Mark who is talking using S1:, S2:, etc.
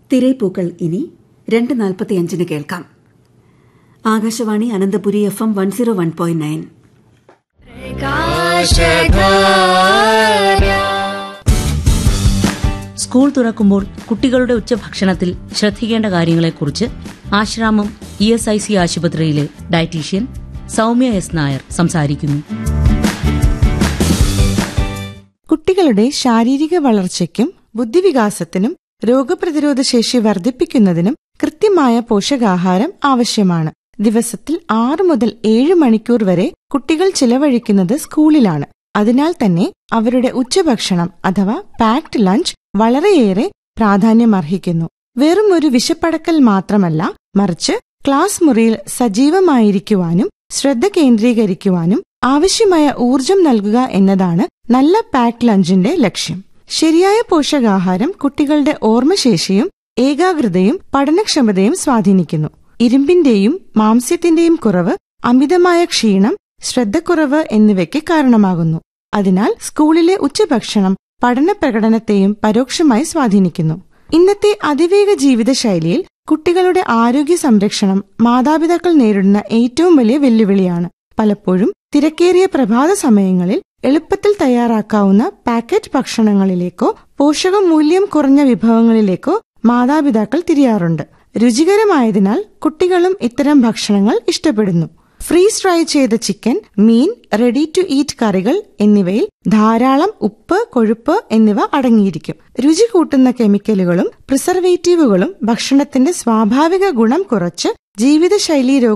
S1: തിരൈപ്പൂക്കൾ ഇനി രണ്ട് നാൽപ്പത്തിയഞ്ചിന് കേൾക്കാം Akashvani Ananthapuri F M one zero one point nine
S2: school തുറക്കുമ്പോൾ കുട്ടികളുടെ ഉച്ചഭക്ഷണത്തിൽ ശ്രദ്ധിക്കേണ്ട കാര്യങ്ങളെക്കുറിച്ച് Asramam E S I C ആശുപത്രിയിലെ ഡയറ്റീഷ്യൻ സൗമ്യ എസ് നായർ സംസാരിക്കുന്നു
S3: കുട്ടികളുടെ ശാരീരിക വളർച്ചയ്ക്കും ബുദ്ധിവികാസത്തിനും രോഗപ്രതിരോധ ശേഷി വർദ്ധിപ്പിക്കുന്നതിനും കൃത്യമായ പോഷകാഹാരം ആവശ്യമാണ് ദിവസത്തിൽ ആറ് മുതൽ ഏഴ് മണിക്കൂർ വരെ കുട്ടികൾ ചിലവഴിക്കുന്നത് സ്കൂളിലാണ് അതിനാൽ തന്നെ അവരുടെ ഉച്ചഭക്ഷണം അഥവാ പാക്ഡ് ലഞ്ച് വളരെയേറെ പ്രാധാന്യമർഹിക്കുന്നു വെറും ഒരു വിശപ്പടക്കൽ മാത്രമല്ല മറിച്ച് ക്ലാസ് മുറിയിൽ സജീവമായിരിക്കുവാനും ശ്രദ്ധ കേന്ദ്രീകരിക്കുവാനും ആവശ്യമായ ഊർജം നൽകുക എന്നതാണ് നല്ല പാക്ഡ് ലഞ്ചിന്റെ ലക്ഷ്യം ശരിയായ പോഷകാഹാരം കുട്ടികളുടെ ഓർമ്മശേഷിയും ഏകാഗ്രതയും പഠനക്ഷമതയും സ്വാധീനിക്കുന്നു ഇരുമ്പിന്റെയും മാംസ്യത്തിന്റെയും കുറവ് അമിതമായ ക്ഷീണം ശ്രദ്ധക്കുറവ് എന്നിവയ്ക്ക് കാരണമാകുന്നു അതിനാൽ സ്കൂളിലെ ഉച്ചഭക്ഷണം പഠന പ്രകടനത്തെയും പരോക്ഷമായി സ്വാധീനിക്കുന്നു ഇന്നത്തെ അതിവേഗ ജീവിതശൈലിയിൽ കുട്ടികളുടെ ആരോഗ്യ സംരക്ഷണം മാതാപിതാക്കൾ നേരിടുന്ന ഏറ്റവും വലിയ വെല്ലുവിളിയാണ് പലപ്പോഴും തിരക്കേറിയ പ്രഭാത സമയങ്ങളിൽ എളുപ്പത്തിൽ തയ്യാറാക്കാവുന്ന പാക്കറ്റ് ഭക്ഷണങ്ങളിലേക്കോ പോഷകമൂല്യം കുറഞ്ഞ വിഭവങ്ങളിലേക്കോ മാതാപിതാക്കൾ തിരിയാറുണ്ട് രുചികരമായതിനാൽ കുട്ടികളും ഇത്തരം ഭക്ഷണങ്ങൾ ഇഷ്ടപ്പെടുന്നു ഫ്രീസ് ഫ്രൈ ചെയ്ത ചിക്കൻ മീൻ റെഡി ടു ഈറ്റ് കറികൾ എന്നിവയിൽ ധാരാളം ഉപ്പ് കൊഴുപ്പ് എന്നിവ അടങ്ങിയിരിക്കും രുചി കൂട്ടുന്ന കെമിക്കലുകളും പ്രിസർവേറ്റീവുകളും ഭക്ഷണത്തിന്റെ സ്വാഭാവിക ഗുണം കുറച്ച് ജീവിതശൈലീ